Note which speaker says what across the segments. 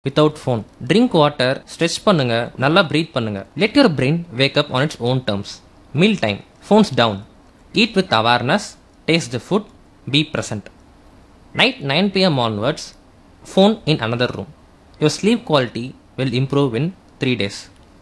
Speaker 1: Without phone drink water stretch பண்ணுங்க நல்லா breathe பண்ணுங்க let your brain wake up on its own terms meal time phones down eat with awareness taste the food be present night nine PM onwards phone in another room your sleep quality will improve in three days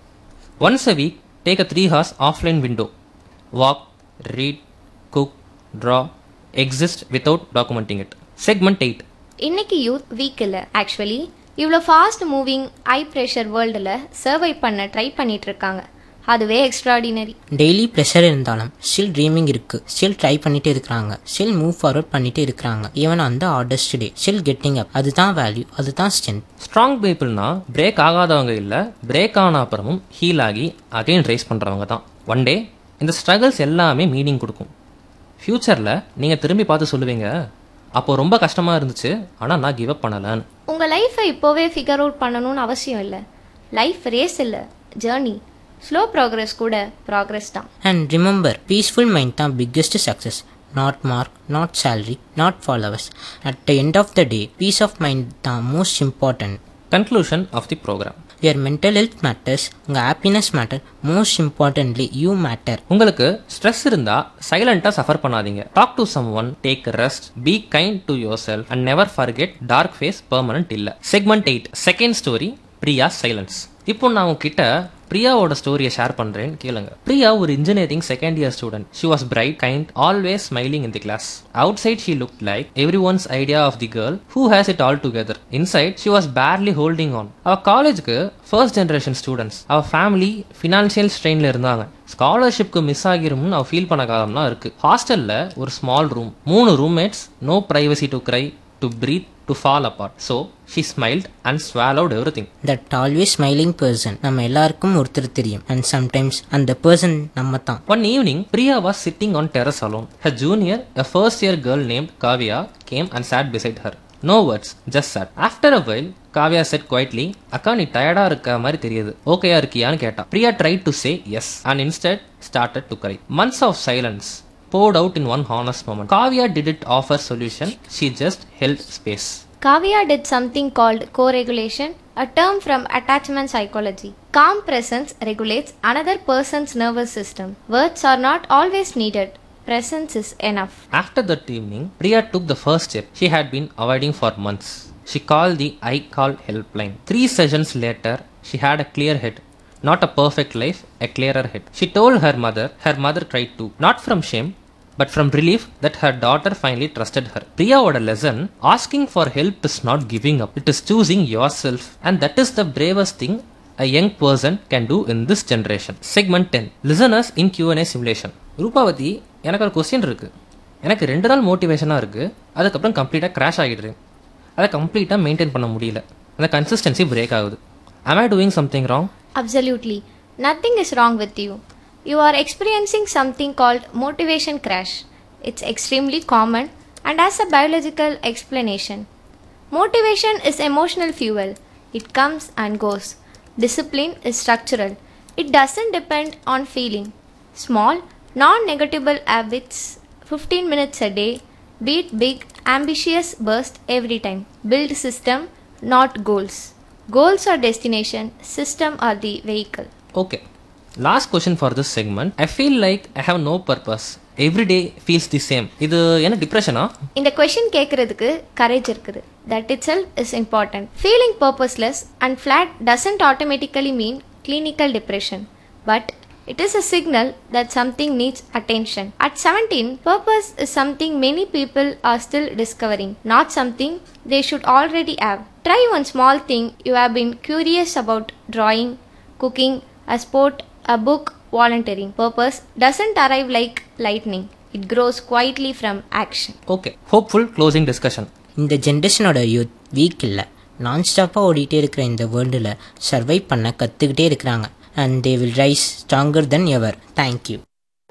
Speaker 1: once a week take a three hours offline window walk read cook draw exist without documenting it segment 8
Speaker 2: இன்னைக்கு youth weak இல்லை actually இவ்வளோ fast moving high pressure வேர்ல்டில் survive பண்ண try பண்ணிட்டு இருக்காங்க அதுவே extraordinary
Speaker 3: daily pressure இருந்தாலும் still dreaming இருக்கு ஸ்டில் ட்ரை பண்ணிட்டு இருக்கிறாங்க ஸ்டில் மூவ் ஃபார்வர்ட் பண்ணிட்டு இருக்கிறாங்க ஈவன் அந்த hardest day still getting up அதுதான் வேல்யூ அதுதான் ஸ்ட்ரென்த்
Speaker 1: ஸ்ட்ராங் பீப்புள்னா பிரேக் ஆகாதவங்க இல்லை பிரேக் ஆன அப்புறமும் ஹீல் ஆகி அகைன் ரைஸ் பண்ணுறவங்க தான் ஒன் டே இந்த ஸ்ட்ரகிள்ஸ் எல்லாமே மீனிங் கொடுக்கும் ஃப்யூச்சரில் நீங்கள் திரும்பி பார்த்து சொல்லுவீங்க அப்போ ரொம்ப கஷ்டமாக இருந்துச்சு ஆனால் நான் கிவ் அப் பண்ணலன்னு
Speaker 2: உங்கள் லைஃப்பை இப்போவே ஃபிகர் அவுட் பண்ணணும்னு அவசியம் இல்லை லைஃப் ரேஸ் இல்லை ஜேர்னி ஸ்லோ ப்ராக்ரஸ் கூட ப்ராக்ரஸ் தான்
Speaker 3: அண்ட் ரிமெம்பர் பீஸ்ஃபுல் மைண்ட் தான் biggest success not mark not salary not followers at the end of the day peace of mind தான் most important
Speaker 1: conclusion of the programme
Speaker 3: your mental health matters உங்கள் happiness matter most importantly you matter
Speaker 1: உங்களுக்கு stress இருந்தால் சைலண்ட்டாக suffer பண்ணாதீங்க talk to someone take rest be kind to your self and never forget dark phase permanent இல்லை segment eight second story Priya silence இப்போ நான் உங்ககிட்ட பிரியாவோட ஸ்டோரியை ஷேர் பண்றேன் கேளுங்க பிரியா ஒரு engineering second year student she was bright kind always smiling in the class outside she look like everyone's idea of the girl who has it all together inside she was barely holding on அவ காலேஜுக்கு first generation students அவ family financial ஸ்ட்ரெயின்ல இருந்தாங்க ஸ்காலர்ஷிப்க்கு miss ஆகிரும்னு அவ feel பண்ண காலம்லாம் இருக்கு ஹாஸ்டல்ல ஒரு ஸ்மால் ரூம் மூணு roommates no privacy to cry to breathe to fall apart so she smiled and swallowed everything
Speaker 3: that always smiling person நம்ம எல்லாருக்கும் ஒருத்தர் தெரியும் அண்ட் சம்டைம்ஸ் அந்த பர்சன் நம்ம தான்
Speaker 1: One evening, Priya was sitting on terrace alone. Her junior, a first year girl named Kavya, came and sat beside her. No words, just sat. After a while, Kavya said quietly, அக்கா நீ டயர்டா இருக்க மாதிரி தெரியுது ஓகேயா இருக்கியான்னு கேட்டா Priya tried to say yes and instead started to cry. Months of silence poured out in one honest moment. Kavya didn't offer solution, she just held space.
Speaker 2: Kavya did something called co-regulation, a term from attachment psychology. Calm presence regulates another person's nervous system. Words are not always needed. Presence is enough.
Speaker 1: After that evening, Priya took the first step she had been avoiding for months. She called the I Call helpline. Three sessions later, she had a clear head. Not a perfect life, a clearer head. She told her mother, her mother cried too. Not from shame, but from relief that her daughter finally trusted her. Priyaவோட lesson, asking for help is not giving up. It is choosing yourself. And that is the bravest thing a young person can do in this generation. Segment 10. Listeners in Q&A simulation. Rupavathi எனக்கு ஒரு question இருக்கு எனக்கு ரெண்டு நாள் மோட்டிவேஷனாக இருக்கு அதுக்கப்புறம் கம்ப்ளீட்டாக கிராஷ் ஆகிடுறேன் அதை கம்ப்ளீட்டாக மெயின்டைன் பண்ண முடியல அந்த கன்சிஸ்டன்சி பிரேக் ஆகுது am I doing something wrong
Speaker 2: Absolutely. Nothing is wrong with you. You are experiencing something called motivation crash. It's extremely common and has a biological explanation. Motivation is emotional fuel. It comes and goes. Discipline is structural. It doesn't depend on feeling. Small, non negatable habits, 15 minutes a day, beat big, ambitious burst every time. Build system, not goals. Goals are destination, system are the vehicle.
Speaker 1: okay last question for this segment I feel like I have no purpose every day feels the same இது என்ன டிப்ரெஷனா
Speaker 2: இந்த question கேட்கறதுக்கு courage இருக்குது that itself is important feeling purposeless and flat doesn't automatically mean clinical depression but it is a signal that something needs attention at seventeen purpose is something many people are still discovering not something they should already have try one small thing you have been curious about drawing, cooking, a sport, a book, volunteering. Purpose doesn't arrive like lightning. It grows quietly from action.
Speaker 1: Okay hopeful closing discussion
Speaker 3: இந்த ஜென்ரேஷனோட youth weak இல்லை நான் ஸ்டாப்பாக ஓடிட்டே இருக்கிற இந்த வேர்ல்டில் survive பண்ண கற்றுக்கிட்டே இருக்கிறாங்க and they will rise stronger then ever thank you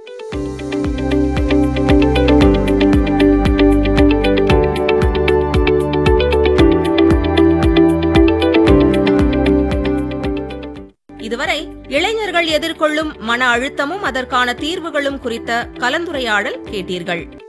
Speaker 4: இதுவரை இளைஞர்கள் எதிர்கொள்ளும் மன அழுத்தமும் அதற்கான தீர்வுகளும் குறித்த கலந்துரையாடல் கேட்டீர்கள்